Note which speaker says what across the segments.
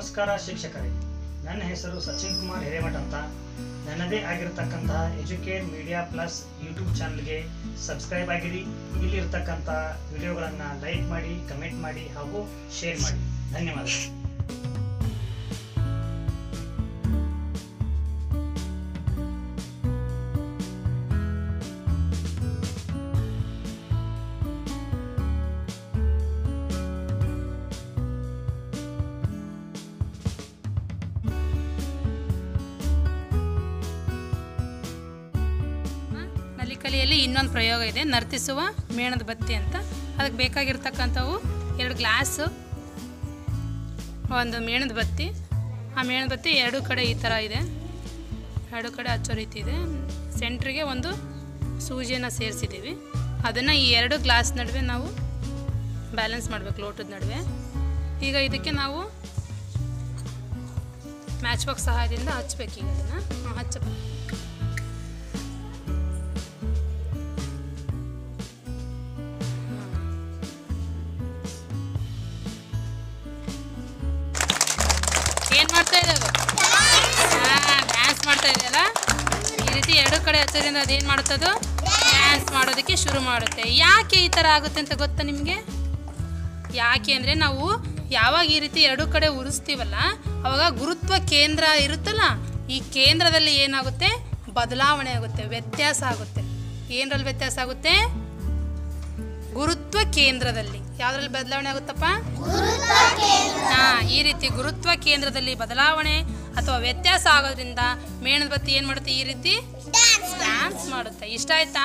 Speaker 1: ನಮಸ್ಕಾರ ಶಿಕ್ಷಕರೇ ನನ್ನ ಹೆಸರು ಸಚಿನ್ ಕುಮಾರ್ ಹಿರೇಮಠ ಅಂತ ನನ್ನದೇ ಆಗಿರತಕ್ಕಂತಹ ಎಜುಕೇಟ್ ಮೀಡಿಯಾ ಪ್ಲಸ್ ಯೂಟ್ಯೂಬ್ ಚಾನಲ್ಗೆ ಸಬ್ಸ್ಕ್ರೈಬ್ ಆಗಿರಿ ಇಲ್ಲಿರ್ತಕ್ಕಂಥ ವಿಡಿಯೋಗಳನ್ನು ಲೈಕ್ ಮಾಡಿ ಕಮೆಂಟ್ ಮಾಡಿ ಹಾಗೂ ಶೇರ್ ಮಾಡಿ ಧನ್ಯವಾದಗಳು
Speaker 2: ನಲಿಕಲಿಯಲ್ಲಿ ಇನ್ನೊಂದು ಪ್ರಯೋಗ ಇದೆ ನರ್ತಿಸುವ ಮೇಣದ ಬತ್ತಿ ಅಂತ ಅದಕ್ಕೆ ಬೇಕಾಗಿರ್ತಕ್ಕಂಥವು ಎರಡು ಗ್ಲಾಸು ಒಂದು ಮೇಣದ ಬತ್ತಿ ಆ ಮೇಣದ ಬತ್ತಿ ಎರಡು ಕಡೆ ಈ ಥರ ಇದೆ ಎರಡು ಕಡೆ ಹಚ್ಚೋ ರೀತಿ ಇದೆ ಸೆಂಟ್ರಿಗೆ ಒಂದು ಸೂಜಿಯನ್ನು ಸೇರಿಸಿದ್ದೀವಿ ಅದನ್ನು ಈ ಎರಡು ಗ್ಲಾಸ್ ನಡುವೆ ನಾವು ಬ್ಯಾಲೆನ್ಸ್ ಮಾಡಬೇಕು ಲೋಟದ ನಡುವೆ ಈಗ ಇದಕ್ಕೆ ನಾವು ಮ್ಯಾಚ್ ಬಾಕ್ಸ್ ಸಹಾಯದಿಂದ ಹಚ್ಬೇಕು ಈಗ ಅದನ್ನು ಹಚ್ಚಬೇಕು ಏನ್ ಮಾಡ್ತಾ ಇದೆ ಅದು ಡ್ಯಾನ್ಸ್ ಮಾಡ್ತಾ ಇದೆಯಲ್ಲ ಈ ರೀತಿ ಎರಡು ಕಡೆ ಹಚ್ಚೋದ್ರಿಂದ ಅದೇನು ಮಾಡುತ್ತದು ಡ್ಯಾನ್ಸ್ ಮಾಡೋದಕ್ಕೆ ಶುರು ಮಾಡುತ್ತೆ ಯಾಕೆ ಈ ಥರ ಆಗುತ್ತೆ ಅಂತ ಗೊತ್ತಾ ನಿಮಗೆ ಯಾಕೆ ಅಂದರೆ ನಾವು ಯಾವಾಗ ಈ ರೀತಿ ಎರಡು ಕಡೆ ಉರಿಸ್ತೀವಲ್ಲ ಅವಾಗ ಗುರುತ್ವ ಕೇಂದ್ರ ಇರುತ್ತಲ್ಲ ಈ ಕೇಂದ್ರದಲ್ಲಿ ಏನಾಗುತ್ತೆ ಬದಲಾವಣೆ ಆಗುತ್ತೆ ವ್ಯತ್ಯಾಸ ಆಗುತ್ತೆ ಏನರಲ್ಲಿ ವ್ಯತ್ಯಾಸ ಆಗುತ್ತೆ ಗುರುತ್ವ ಕೇಂದ್ರದಲ್ಲಿ ಯಾವ್ದ್ರಲ್ಲಿ ಬದಲಾವಣೆ ಆಗುತ್ತಪ್ಪ ಹಾ ಈ ರೀತಿ ಗುರುತ್ವ ಕೇಂದ್ರದಲ್ಲಿ ಬದಲಾವಣೆ ಅಥವಾ ವ್ಯತ್ಯಾಸ ಆಗೋದ್ರಿಂದ ಮೇಣದ ಬತ್ತಿ ಏನ್ ಮಾಡುತ್ತೆ ಈ ರೀತಿ ಡ್ಯಾನ್ಸ್ ಮಾಡುತ್ತೆ ಇಷ್ಟ ಆಯ್ತಾ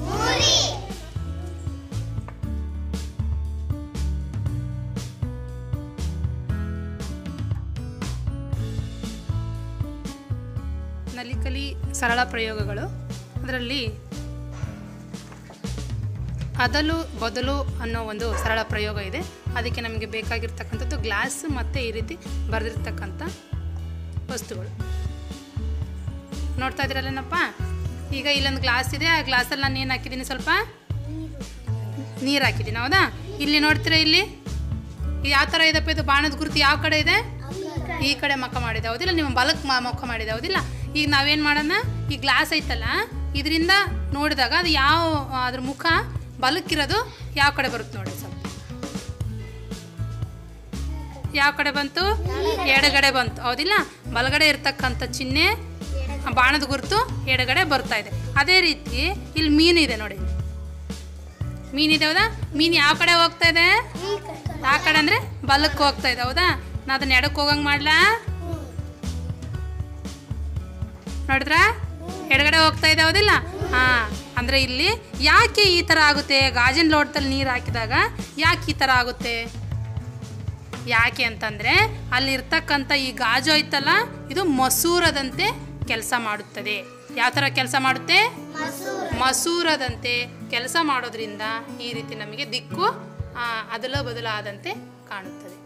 Speaker 2: ನಲಿಕಲಿ ಸರಳ ಪ್ರಯೋಗಗಳು ಅದರಲ್ಲಿ ಅದಲು ಬದಲು ಅನ್ನೋ ಒಂದು ಸರಳ ಪ್ರಯೋಗ ಇದೆ ಅದಕ್ಕೆ ನಮಗೆ ಬೇಕಾಗಿರ್ತಕ್ಕಂಥದ್ದು ಗ್ಲಾಸ್ ಮತ್ತು ಈ ರೀತಿ ಬರೆದಿರ್ತಕ್ಕಂಥ ವಸ್ತುಗಳು ನೋಡ್ತಾ ಇದ್ದೀರಲ್ಲೇನಪ್ಪ ಈಗ ಇಲ್ಲೊಂದು ಗ್ಲಾಸ್ ಇದೆ ಆ ಗ್ಲಾಸಲ್ಲಿ ನಾನು ಏನು ಹಾಕಿದ್ದೀನಿ ಸ್ವಲ್ಪ ನೀರು ಹಾಕಿದ್ದೀನಿ ಹೌದಾ ಇಲ್ಲಿ ನೋಡ್ತೀರಾ ಇಲ್ಲಿ ಇದು ಯಾವ ಥರ ಇದಪ್ಪ ಇದು ಬಾಣದ ಗುರುತು ಯಾವ ಕಡೆ ಇದೆ ಈ ಕಡೆ ಮಕ್ಕ ಮಾಡಿದೆ ಹೌದಿಲ್ಲ ನೀವು ಬಲಕ್ಕೆ ಮುಖ ಮಾಡಿದೆ ಹೌದಿಲ್ಲ ಈಗ ನಾವೇನು ಮಾಡೋಣ ಈ ಗ್ಲಾಸ್ ಐತಲ್ಲ ಇದರಿಂದ ನೋಡಿದಾಗ ಅದು ಯಾವ ಅದ್ರ ಮುಖ ಬಲಕ್ಕಿರೋದು ಯಾವ ಕಡೆ ಬರುತ್ತೆ ನೋಡಿ ಸ್ವಲ್ಪ ಯಾವ ಕಡೆ ಬಂತು ಎಡಗಡೆ ಬಂತು ಹೌದಿಲ್ಲ ಬಲಗಡೆ ಇರ್ತಕ್ಕಂಥ ಚಿಹ್ನೆ ಆ ಬಾಣದ ಗುರುತು ಎಡಗಡೆ ಬರ್ತಾ ಇದೆ ಅದೇ ರೀತಿ ಇಲ್ಲಿ ಮೀನಿದೆ ನೋಡಿ ಮೀನಿದೆ ಹೌದಾ ಮೀನು ಯಾವ ಕಡೆ ಹೋಗ್ತಾ ಇದೆ ಯಾವ ಕಡೆ ಅಂದರೆ ಬಲಕ್ಕೆ ಹೋಗ್ತಾ ಇದೆ ಹೌದಾ ನಾ ಅದನ್ನ ಎಡಕ್ಕೆ ಹೋಗಂಗೆ ಮಾಡ್ಲಾ ನೋಡಿದ್ರಾ ಎಡಗಡೆ ಹೋಗ್ತಾ ಇದೆ ಹೌದಿಲ್ಲ ಹಾಂ ಅಂದರೆ ಇಲ್ಲಿ ಯಾಕೆ ಈ ಥರ ಆಗುತ್ತೆ ಗಾಜಿನ ಲೋಟದಲ್ಲಿ ನೀರು ಹಾಕಿದಾಗ ಯಾಕೆ ಈ ಥರ ಆಗುತ್ತೆ ಯಾಕೆ ಅಂತಂದರೆ ಅಲ್ಲಿರ್ತಕ್ಕಂಥ ಈ ಗಾಜು ಐತಲ್ಲ ಇದು ಮಸೂರದಂತೆ ಕೆಲಸ ಮಾಡುತ್ತದೆ ಯಾವ ಥರ ಕೆಲಸ ಮಾಡುತ್ತೆ ಮಸೂರದಂತೆ ಕೆಲಸ ಮಾಡೋದ್ರಿಂದ ಈ ರೀತಿ ನಮಗೆ ದಿಕ್ಕು ಆ, ಅದಲ ಬದಲಾದಂತೆ ಕಾಣುತ್ತದೆ